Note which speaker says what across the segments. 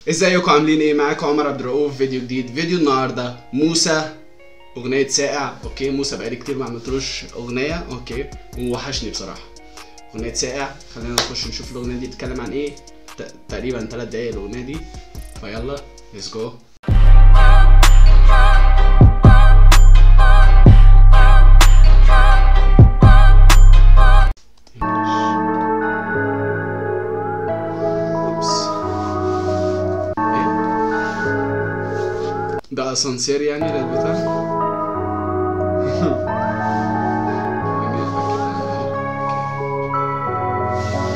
Speaker 1: ازيكم عاملين ايه معاكم عمر عبد الرؤوف فيديو جديد فيديو النهارده موسى اغنيه ساقع اوكي موسى بقالي كتير ما عملتلوش اغنيه اوكي ووحشني بصراحه اغنيه ساقع خلينا نخش نشوف الاغنيه دي بتتكلم عن ايه ت- تقريبا 3 دقايق الاغنيه دي فيلا ليتس جو اوبس ايه ده اسانسير يعني للبتاع خليني أتأكد أنا أهو. أوكي.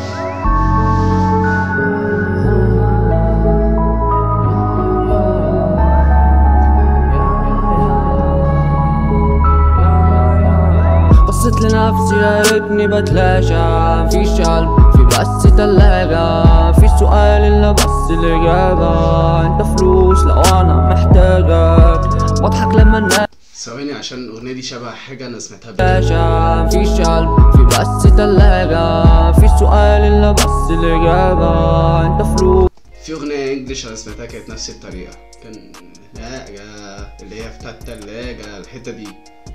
Speaker 2: بصيت لنفسي يا ريتني بتلاشى مفيش قلب في بس تلاجة في سؤال الا بس الاجابة انت فلوس لو انا محتاجك بضحك لما الناس
Speaker 1: ثواني عشان الاغنيه دي شبه حاجه انا سمعتها قبل
Speaker 2: تلاشى مفيش قلب في بس تلاجة في سؤال الا بس الاجابة انت فلوس
Speaker 1: في اغنيه انجلش انا سمعتها كانت نفس الطريقه كان لاجة اللي هي بتاعت التلاجة الحته دي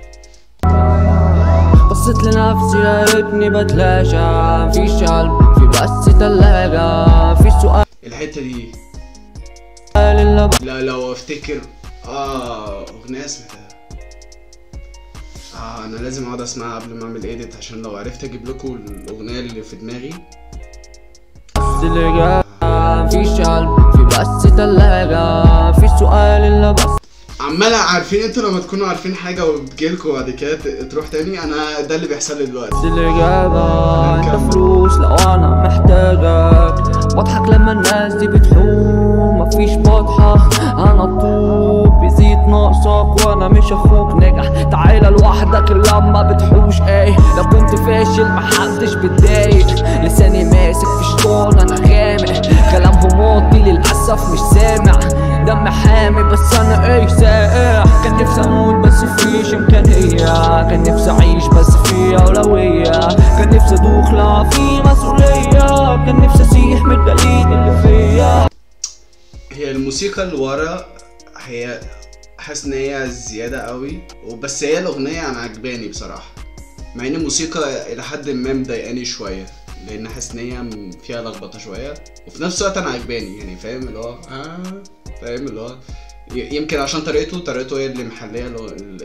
Speaker 2: بصيت لنفسي يا ريتني بتلاشى مفيش قلب في بس تلاجة في سؤال
Speaker 1: الحته دي
Speaker 2: الا بس
Speaker 1: لا لو افتكر اه اغنيه سمعتها اه انا لازم اقعد اسمعها قبل ما اعمل ايديت عشان لو عرفت اجيب لكم الاغنيه اللي في دماغي
Speaker 2: الإجابة مفيش قلب في بس تلاجة في سؤال إلا بس
Speaker 1: عمالة عارفين انتوا لما تكونوا عارفين حاجة وبتجيلكوا بعد كده ت- تروح تاني انا ده اللي بيحصل لي دلوقتي
Speaker 2: الإجابة
Speaker 1: نكمل.
Speaker 2: أنت فلوس لو أنا محتاجك بضحك لما الناس دي بتحوم مفيش بضحة أنا الطوب بيزيد ناقصك وأنا مش أخوك نجح تعالى لوحدك لما بتحوش ايه لو كنت فاشل محدش بتضايق لساني ماسك في شطون أنا غامق كلامهم واطي للأسف مش سامع دم حامي بس انا ايه ساقع كان نفسي اموت بس فيش امكانية كان نفسي اعيش بس في اولوية كان نفسي ادوخ لا في مسؤولية كان نفسي اسيح من الدليل اللي فيا
Speaker 1: هي الموسيقى اللي ورا هي حاسس ان هي زيادة قوي وبس هي الاغنية انا عجباني بصراحة مع ان الموسيقى الى حد ما مضايقاني شوية لان حاسس ان هي م- فيها لخبطة شوية وفي نفس الوقت انا عجباني يعني فاهم اللي هو اه فاهم اللي هو ي- يمكن عشان طريقته طريقته هي اللي محلية ال- ال- ال-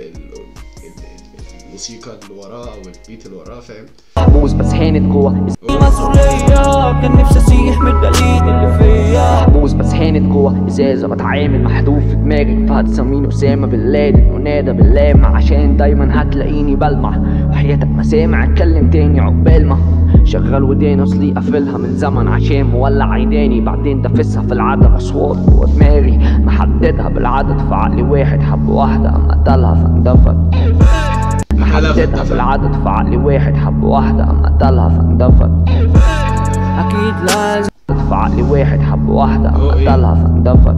Speaker 1: ال- الموسيقى اللي وراه او البيت اللي وراه فاهم
Speaker 3: محبوس بس هانت جوا
Speaker 2: في مسؤولية كان نفسي اسيح من الدليل اللي فيا
Speaker 3: محبوس بس هانت جوا ازازه بتعامل محذوف في دماغي فهد سمين اسامه بن لادن ونادى باللامع عشان دايما هتلاقيني بلمع وحياتك ما سامع اتكلم تاني عقبال ما شغال وداني اصلي قافلها من زمن عشان مولع عيداني بعدين دافسها في العدد اصوات جوا دماغي محددها بالعدد في عقلي واحد حب واحده اما قتلها فاندفت محددها بالعدد في عقلي واحد حب واحده اما قتلها فاندفت
Speaker 2: اكيد لازم
Speaker 3: في عقلي واحد حب واحدة أما
Speaker 1: هو إيه؟
Speaker 3: قتلها فاندفت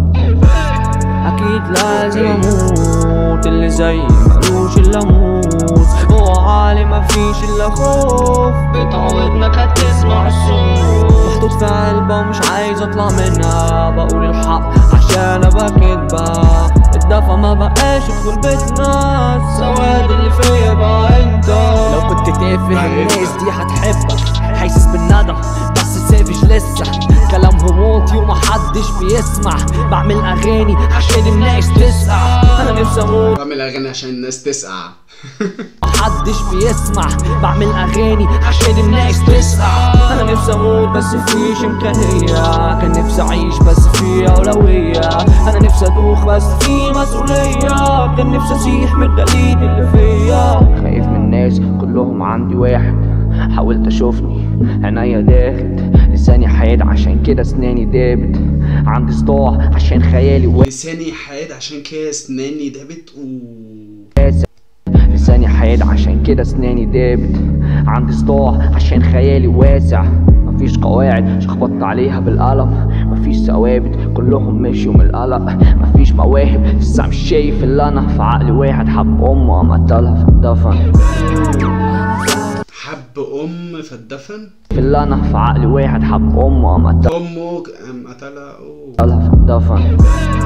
Speaker 2: اكيد لازم اموت اللي زي ملوش الا موت هو عالي مفيش الا خوف بتعودنا كانت تسمع الصوت محطوط في علبة ومش عايز اطلع منها بقول الحق عشان ابقى كدبة الدفا ما بقاش يدخل بيتنا السواد اللي فيا بقى انت لو كنت تافه الناس دي هتحبك حاسس بالندم بس سافج لسه كلامهم واطي ومحدش بيسمع بعمل اغاني عشان الناس تسقع انا نفسي اموت
Speaker 1: بعمل اغاني عشان الناس تسقع
Speaker 2: محدش بيسمع بعمل اغاني عشان الناس تسقع انا نفسي اموت بس فيش امكانيه كان نفسي اعيش بس في اولويه انا نفسي ادوخ بس في مسؤوليه كان نفسي اسيح من الدليل اللي فيا
Speaker 3: خايف من الناس كلهم عندي واحد حاولت اشوفني عينيا داخت لساني حاد عشان كده اسناني دابت عندي صداع عشان خيالي
Speaker 1: لساني حاد عشان كده اسناني دابت اوه
Speaker 3: واسع لساني حاد عشان كده اسناني دابت عندي صداع عشان خيالي واسع مفيش قواعد شخبطت عليها بالقلم مفيش ثوابت كلهم مشيوا من القلق مفيش مواهب لسه مش شايف اللي انا في عقلي واحد حب امه قام قتلها فاندفن
Speaker 1: حب حب ام فاتدفن
Speaker 3: في اللي انا في عقلي واحد حب امه قام قتلها
Speaker 1: امه ام قتلها اوه
Speaker 3: فاتدفن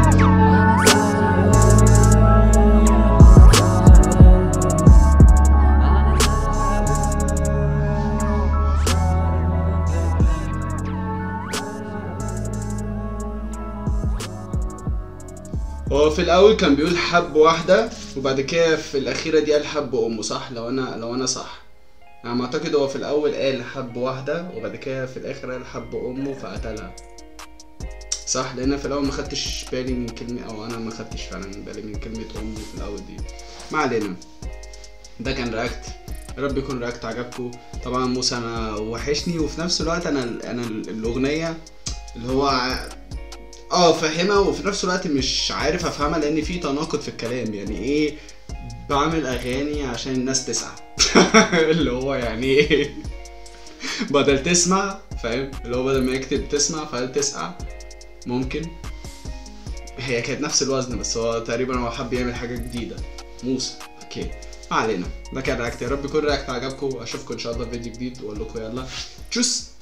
Speaker 1: هو في الاول كان بيقول حب واحده وبعد كده في الاخيره دي قال حب امه صح لو انا لو انا صح انا يعني اعتقد هو في الاول قال حب واحده وبعد كده في الاخر قال حب امه فقتلها صح لان في الاول ما خدتش بالي من كلمه او انا ما خدتش فعلا بالي من كلمه امه في الاول دي ما علينا ده كان رياكت يا رب يكون رياكت عجبكم طبعا موسى انا وحشني وفي نفس الوقت انا انا الاغنيه اللي هو ع- اه فاهمها وفي نفس الوقت مش عارف افهمها لان في تناقض في الكلام يعني ايه بعمل اغاني عشان الناس تسعى اللي هو يعني ايه بدل تسمع فاهم اللي هو بدل ما يكتب تسمع فقال تسعى ممكن هي كانت نفس الوزن بس هو تقريبا هو حب يعمل حاجه جديده موسى اوكي ما علينا ده كان رياكت يا رب يكون رياكت عجبكم اشوفكم ان شاء الله في فيديو جديد واقول لكم يلا تشوس